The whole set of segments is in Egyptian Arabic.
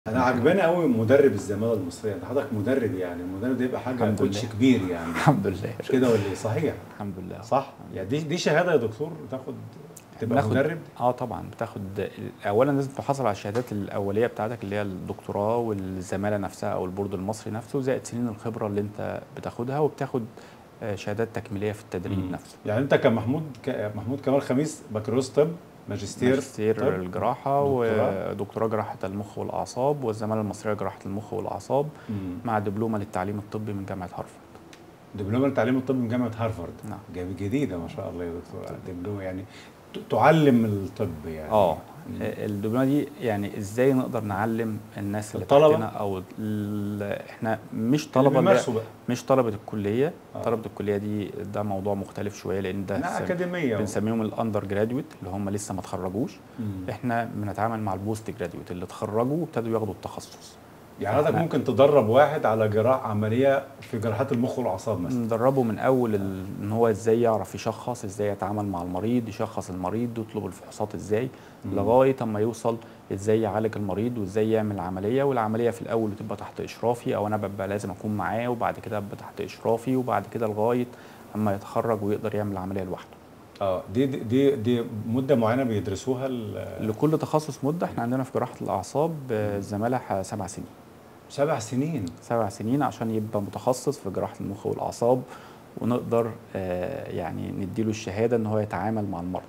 انا عجباني قوي مدرب الزماله المصريه انت حضرتك مدرب يعني المدرب ده يبقى حاجه الحمد كوتش لله. كبير يعني الحمد لله مش كده ولا ايه صحيح الحمد لله صح يعني دي دي شهاده يا دكتور تاخد تبقى بناخد- مدرب اه طبعا بتاخد اولا لازم تحصل على الشهادات الاوليه بتاعتك اللي هي الدكتوراه والزماله نفسها او البورد المصري نفسه زائد سنين الخبره اللي انت بتاخدها وبتاخد آه، شهادات تكميليه في التدريب مم. نفسه يعني انت كمحمود ك- محمود كمال خميس بكالوريوس طب ماجستير ماجستير طب، الجراحه دكتوراه. ودكتوراه جراحه المخ والاعصاب والزماله المصريه جراحه المخ والاعصاب مم. مع دبلومه للتعليم الطبي من جامعه هارفارد دبلومه التعليم الطبي من جامعه هارفارد نعم. جميل جديده ما شاء الله يا دكتور دبلومه يعني ت- تعلم الطب يعني اه مم. الدبلومه دي يعني ازاي نقدر نعلم الناس اللي الطلبة؟ تحتنا او ال- احنا مش اللي طلبه اللي- بيمارسوا بقى مش طلبه الكليه آه. طلبه الكليه دي ده موضوع مختلف شويه لان ده لا سم- اكاديميه بنسميهم الاندر جراديويت اللي هم لسه ما اتخرجوش مم. احنا بنتعامل مع البوست جراديويت اللي اتخرجوا وابتدوا ياخدوا التخصص يعني حضرتك إحنا- ممكن تدرب واحد على جراح عمليه في جراحات المخ والاعصاب مثلا ندربه من اول ال- ان هو ازاي يعرف يشخص ازاي يتعامل مع المريض يشخص المريض يطلب الفحوصات ازاي مم. لغايه اما يوصل ازاي يعالج المريض وازاي يعمل عمليه والعمليه في الاول بتبقى تحت اشرافي او انا ببقى لازم اكون معاه وبعد كده ببقى تحت اشرافي وبعد كده لغايه اما يتخرج ويقدر يعمل العمليه لوحده اه دي دي دي, دي مده معينه بيدرسوها ال- لكل تخصص مده احنا عندنا في جراحه الاعصاب آه، الزماله ح- سبع سنين سبع سنين سبع سنين عشان يبقى متخصص في جراحه المخ والاعصاب ونقدر آه، يعني نديله الشهاده ان هو يتعامل مع المرضى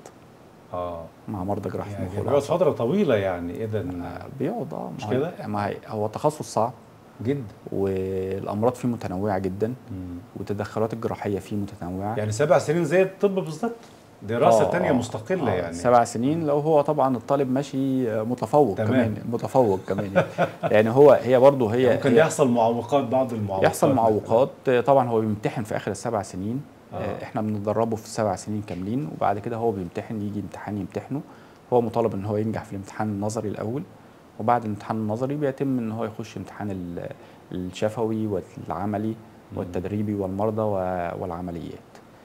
اه مع مرضى جراحه يعني المخ بيقعد والاعصاب فتره طويله يعني اذا آه، بيقعد اه مش ما هو- كده؟ ما هي- هو تخصص صعب جدا والامراض فيه متنوعه جدا مم. والتدخلات الجراحيه فيه متنوعه يعني سبع سنين زي الطب بالظبط دراسه آه، تانية آه، مستقله آه، يعني سبع سنين لو هو طبعا الطالب ماشي آه، متفوق تمام. كمان متفوق كمان يعني. يعني هو هي برضه هي يعني ممكن هي يحصل معوقات بعض المعوقات يحصل معوقات آه، طبعا هو بيمتحن في اخر السبع سنين آه. آه. احنا بندربه في السبع سنين كاملين وبعد كده هو بيمتحن يجي امتحان يمتحنه هو مطالب ان هو ينجح في الامتحان النظري الاول وبعد الامتحان النظري بيتم ان هو يخش امتحان ال- الشفوي والعملي والتدريبي والمرضى و- والعمليات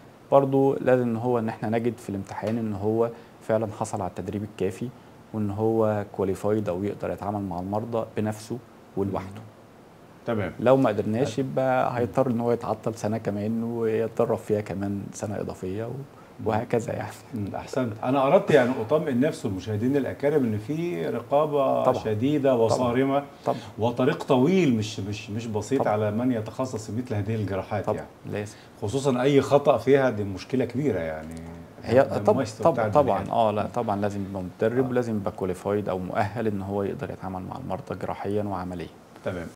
برضو لازم ان هو ان احنا نجد في الامتحان ان هو فعلا حصل على التدريب الكافي وان هو كواليفايد او يقدر يتعامل مع المرضى بنفسه ولوحده تمام لو ما قدرناش يبقى هيضطر ان هو يتعطل سنه كمان ويتدرب فيها كمان سنه اضافيه و- وهكذا يعني مم، احسنت انا اردت يعني اطمئن نفس المشاهدين الاكارم ان في رقابه طبعا. شديده وصارمه طبعا وطريق طويل مش مش مش بسيط طبعا. على من يتخصص في مثل هذه الجراحات طبعا يعني لازم خصوصا اي خطا فيها دي مشكله كبيره يعني هي ده طب المايسترو بتاع طبعا البني طبعا آدم. اه لا طبعا لازم يبقى متدرب آه. ولازم يبقى كواليفايد او مؤهل ان هو يقدر يتعامل مع المرضى جراحيا وعمليا تمام